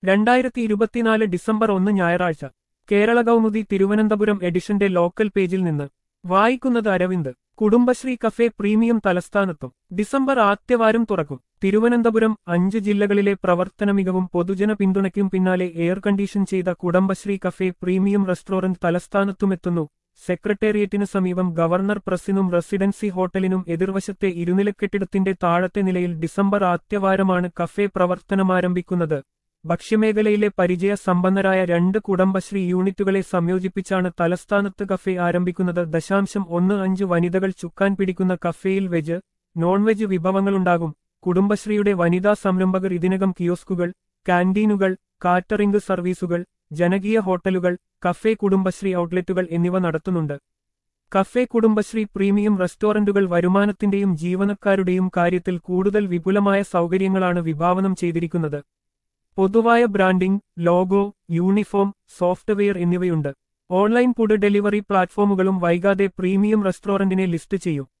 രണ്ടായിരത്തി ഇരുപത്തിനാല് ഡിസംബർ ഒന്ന് ഞായറാഴ്ച കേരള കൗമുദി തിരുവനന്തപുരം എഡിഷന്റെ ലോക്കൽ പേജിൽ നിന്ന് വായിക്കുന്നത് അരവിന്ദ് കുടുംബശ്രീ കഫേ പ്രീമിയം തലസ്ഥാനത്തും ഡിസംബർ ആദ്യവാരം തുറക്കും തിരുവനന്തപുരം അഞ്ച് ജില്ലകളിലെ പ്രവർത്തന മികവും പൊതുജന പിന്തുണയ്ക്കും പിന്നാലെ എയർ കണ്ടീഷൻ ചെയ്ത കുടുംബശ്രീ കഫേ പ്രീമിയം റെസ്റ്റോറന്റ് തലസ്ഥാനത്തുമെത്തുന്നു സെക്രട്ടേറിയറ്റിന് സമീപം ഗവർണർ പ്രസിനും റെസിഡൻസി ഹോട്ടലിനും എതിർവശത്തെ ഇരുനിലക്കെട്ടിടത്തിന്റെ താഴത്തെ നിലയിൽ ഡിസംബർ ആദ്യവാരമാണ് കഫേ പ്രവർത്തനമാരംഭിക്കുന്നത് ഭക്ഷ്യമേഖലയിലെ പരിചയ സമ്പന്നരായ രണ്ട് കുടുംബശ്രീ യൂണിറ്റുകളെ സംയോജിപ്പിച്ചാണ് തലസ്ഥാനത്ത് കഫേ ആരംഭിക്കുന്നത് ദശാംശം ഒന്ന് അഞ്ച് വനിതകൾ ചുക്കാൻ പിടിക്കുന്ന കഫേയിൽ വെജ് നോൺ വെജ് വിഭവങ്ങളുണ്ടാകും കുടുംബശ്രീയുടെ വനിതാ സംരംഭകർ ഇതിനകം കിയോസ്കുകൾ കാന്റീനുകൾ കാറ്ററിംഗ് സർവീസുകൾ ജനകീയ ഹോട്ടലുകൾ കഫേ കുടുംബശ്രീ ഔട്ട്ലെറ്റുകൾ എന്നിവ നടത്തുന്നുണ്ട് കഫേ കുടുംബശ്രീ പ്രീമിയം റെസ്റ്റോറന്റുകൾ വരുമാനത്തിന്റെയും ജീവനക്കാരുടെയും കാര്യത്തിൽ കൂടുതൽ വിപുലമായ സൗകര്യങ്ങളാണ് വിഭാവനം ചെയ്തിരിക്കുന്നത് പൊതുവായ ബ്രാൻഡിംഗ് ലോഗോ യൂണിഫോം സോഫ്റ്റ്വെയർ എന്നിവയുണ്ട് ഓൺലൈൻ ഫുഡ് ഡെലിവറി പ്ലാറ്റ്ഫോമുകളും വൈകാതെ പ്രീമിയം റെസ്റ്റോറന്റിനെ ലിസ്റ്റ് ചെയ്യും